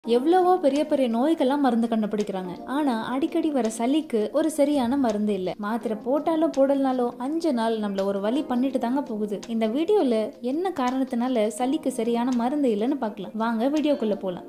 எவ்வளவோ பெரிய பெரிய நோய்க்கெல்லாம் மருந்து கண்டுபிடிக்கிறாங்க ஆனா அடிக்கடி வர சளிக்கு ஒரு சரியான மருந்து இல்ல மாத்திரை போட்டாலோ போடலனாலோ அஞ்சு நாள் நம்மள ஒரு வழி பண்ணிட்டு தாங்க போகுது இந்த வீடியோல என்ன காரணத்தினால சளிக்கு சரியான மருந்து இல்லைன்னு பார்க்கலாம் வாங்க வீடியோக்குள்ள போலாம்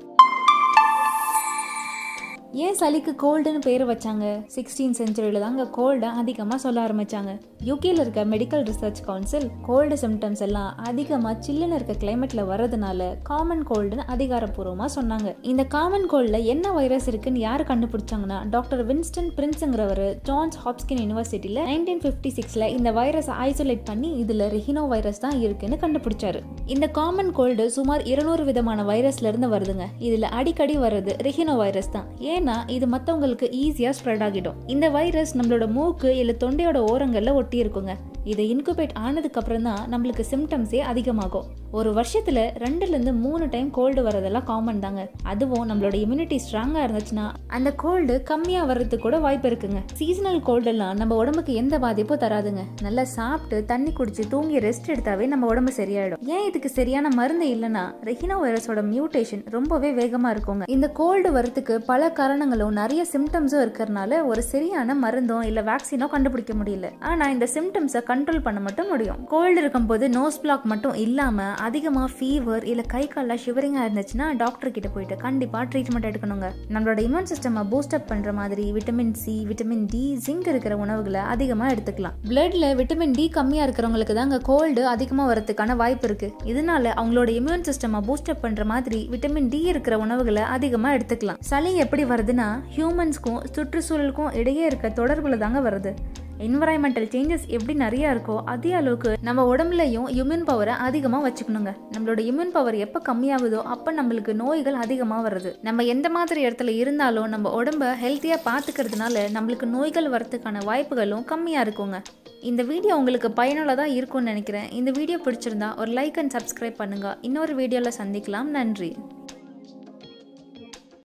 ஏன் சளிக்கு கோல்டுன்னு பேர் வச்சாங்க சிக்ஸ்டீன் செஞ்சுரியில தாங்க கோல்டை அதிகமாக சொல்ல ஆரம்பிச்சாங்க யூகேல இருக்க medical research council cold symptoms எல்லாம் அதிகமாக சில்லுன்னு இருக்க கிளைமேட்ல வர்றதுனால காமன் கோல்டுன்னு அதிகாரப்பூர்வமாக சொன்னாங்க இந்த காமன் கோல்டில் என்ன வைரஸ் இருக்குன்னு யார் கண்டுபிடிச்சாங்கன்னா டாக்டர் வின்ஸ்டன் பிரின்ஸுங்கிறவர் ஜான்ஸ் ஹாப்ஸ்கின் யூனிவர்சிட்டியில் நைன்டீன் ஃபிஃப்டி சிக்ஸில் இந்த வைரஸை ஐசோலேட் பண்ணி இதில் ரிஹினோ வைரஸ் தான் இருக்குன்னு கண்டுபிடிச்சாரு இந்த காமன் கோல்டு சுமார் இருநூறு விதமான வைரஸ்ல இருந்து வருதுங்க இதுல அடிக்கடி வர்றது ரிஹினோ வைரஸ் தான் ஏன்னா இது மத்தவங்களுக்கு ஈஸியா ஸ்ப்ரெட் ஆகிடும் இந்த வைரஸ் நம்மளோட மூக்கு இல்ல தொண்டையோட ஓரங்கள்ல ஒட்டி இருக்குங்க இது இன்குபேட் ஆனதுக்கு அப்புறம் தான் நம்மளுக்கு சிம்டம்ஸே அதிகமாகும் ஒரு வருஷத்துல ரெண்டுல இருந்து மூணு டைம் கோல்டு வரதெல்லாம் காமன் தாங்க அதுவும் நம்மளோட இம்யூனிட்டி ஸ்ட்ராங்கா இருந்துச்சுன்னா அந்த கோல்டு கம்மியா வர்றதுக்கு கூட வாய்ப்பு இருக்குங்க சீசனல் கோல்டெல்லாம் நம்ம உடம்புக்கு எந்த பாதிப்பும் தராதுங்க நல்லா சாப்பிட்டு தண்ணி குடிச்சு தூங்கி ரெஸ்ட் எடுத்தாவே நம்ம உடம்பு சரியாயிடும் ஏன் இதுக்கு சரியான மருந்து இல்லைன்னா ரெஹினோ வைரஸோட மியூட்டேஷன் ரொம்பவே வேகமா இருக்குங்க இந்த கோல்டு வரதுக்கு பல காரணங்களும் நிறைய சிம்டம்ஸும் இருக்கிறனால ஒரு சரியான மருந்தோ இல்ல வேக்சினோ கண்டுபிடிக்க முடியல ஆனா இந்த சிம்டம்ஸை கண்ட்ரோல் பண்ண மட்டும் முடியும் கோல்டு இருக்கும்போது நோஸ் பிளாக் மட்டும் இல்லாம அதிகமா ஃபீவர் இல்ல கை காலில் ஷிவரிங்கா இருந்துச்சுன்னா டாக்டர் கிட்ட போயிட்டு கண்டிப்பா ட்ரீட்மெண்ட் எடுக்கணுங்க நம்மளோட இம்யூன் சிஸ்டம் பூஸ்ட் அப் பண்ற மாதிரி vitamin C vitamin D zinc இருக்கிற உணவுகளை அதிகமா எடுத்துக்கலாம் பிளட்ல விட்டமின் டி கம்மியா இருக்கிறவங்களுக்கு தாங்க கோல்டு அதிகமா வரதுக்கான வாய்ப்பு இருக்கு இதனால அவங்களோட இம்யூன் சிஸ்டம் பூஸ்ட் அப் பண்ற மாதிரி விட்டமின் டி இருக்கிற உணவுகளை அதிகமா எடுத்துக்கலாம் சளி எப்படி வருதுன்னா ஹியூமன்ஸ்க்கும் சுற்றுச்சூழலுக்கும் இடையே இருக்க தொடர்புல தாங்க வருது என்வரான்மெண்டல் சேஞ்சஸ் எப்படி நிறைய இருக்கோ அதே அளவுக்கு நம்ம உடம்புலையும் இம்யூன் பவரை அதிகமாக வச்சுக்கணுங்க நம்மளோட இம்யூன் பவர் எப்போ கம்மியாகுதோ அப்போ நம்மளுக்கு நோய்கள் அதிகமாக வருது நம்ம எந்த மாதிரி இடத்துல இருந்தாலும் நம்ம உடம்ப ஹெல்த்தியாக பார்த்துக்கிறதுனால நம்மளுக்கு நோய்கள் வரதுக்கான வாய்ப்புகளும் கம்மியாக இருக்குங்க இந்த வீடியோ உங்களுக்கு பயனுள்ளதாக இருக்கும்னு நினைக்கிறேன் இந்த வீடியோ பிடிச்சிருந்தா ஒரு லைக் அண்ட் சப்ஸ்கிரைப் பண்ணுங்க இன்னொரு வீடியோவில் சந்திக்கலாம் நன்றி